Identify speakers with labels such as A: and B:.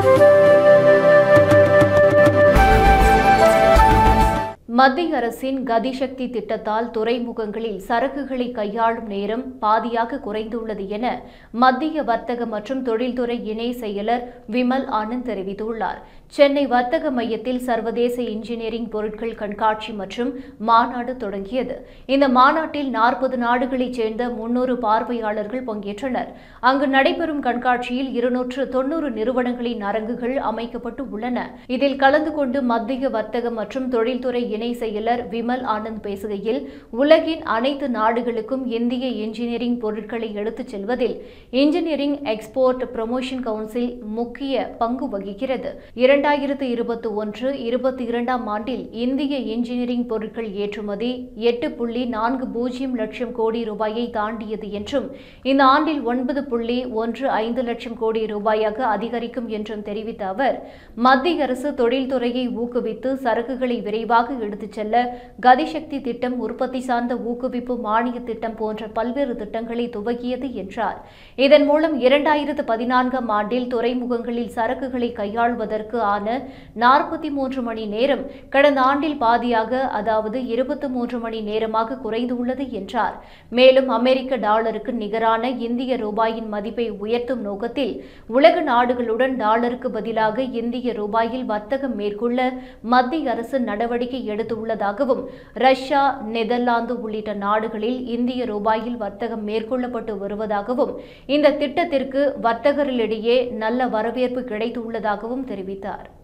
A: மத்திய அரசின் கதிசக்தி திட்டத்தால் துறைமுகங்களில் சரக்குகளை கையாளும் நேரம் பாதியாக குறைந்துள்ளது என மத்திய வர்த்தக மற்றும் தொழில்துறை இணை செயலர் விமல் ஆனந்த் தெரிவித்துள்ளார் சென்னை வர்த்தக மையத்தில் சர்வதேச இன்ஜினியரிங் பொருட்கள் கண்காட்சி மற்றும் மாநாடு தொடங்கியது இந்த மாநாட்டில் நாற்பது நாடுகளைச் சேர்ந்த முன்னூறு பார்வையாளர்கள் பங்கேற்றனர் அங்கு நடைபெறும் கண்காட்சியில் இருநூற்று தொன்னூறு நிறுவனங்களின் அரங்குகள் அமைக்கப்பட்டு உள்ளன இதில் கலந்து கொண்டு மத்திய வர்த்தக மற்றும் தொழில்துறை இணை செயலர் விமல் ஆனந்த் பேசுகையில் உலகின் அனைத்து நாடுகளுக்கும் இந்திய இன்ஜினியரிங் பொருட்களை எடுத்துச் செல்வதில் இன்ஜினியரிங் எக்ஸ்போர்ட் ப்ரமோஷன் கவுன்சில் முக்கிய பங்கு வகிக்கிறது இரண்டாயிரத்து இருபத்தி ஒன்று இருபத்தி இரண்டாம் ஆண்டில் இந்திய இன்ஜினியரிங் பொருட்கள் ஏற்றுமதி எட்டு புள்ளி நான்கு பூஜ்ஜியம் லட்சம் கோடி ரூபாயை தாண்டியது என்றும் இந்த ஆண்டில் ஒன்பது புள்ளி ஒன்று ஐந்து லட்சம் கோடி ரூபாயாக அதிகரிக்கும் என்றும் தெரிவித்த அவர் மத்திய அரசு தொழில்துறையை ஊக்குவித்து சரக்குகளை விரைவாக எடுத்துச் செல்ல கதிசக்தி திட்டம் உற்பத்தி சார்ந்த ஊக்குவிப்பு மானிய திட்டம் போன்ற பல்வேறு திட்டங்களை துவக்கியது என்றார் இதன் மூலம் இரண்டாயிரத்து பதினான்காம் ஆண்டில் துறைமுகங்களில் சரக்குகளை கையாள்வதற்கு ஆன நாற்பத்தி மூன்று மணி நேரம் கடந்த ஆண்டில் பாதியாக அதாவது இருபத்தி மூன்று மணி நேரமாக குறைந்துள்ளது என்றார் மேலும் அமெரிக்க டாலருக்கு நிகரான இந்திய ரூபாயின் மதிப்பை உயர்த்தும் நோக்கத்தில் உலக நாடுகளுடன் டாலருக்கு பதிலாக இந்திய ரூபாயில் வர்த்தகம் மேற்கொள்ள மத்திய அரசு நடவடிக்கை எடுத்துள்ளதாகவும் ரஷ்யா நெதர்லாந்து உள்ளிட்ட நாடுகளில் இந்திய ரூபாயில் வர்த்தகம் மேற்கொள்ளப்பட்டு வருவதாகவும் இந்த திட்டத்திற்கு வர்த்தகர்களிடையே நல்ல வரவேற்பு கிடைத்துள்ளதாகவும் தெரிவித்தார்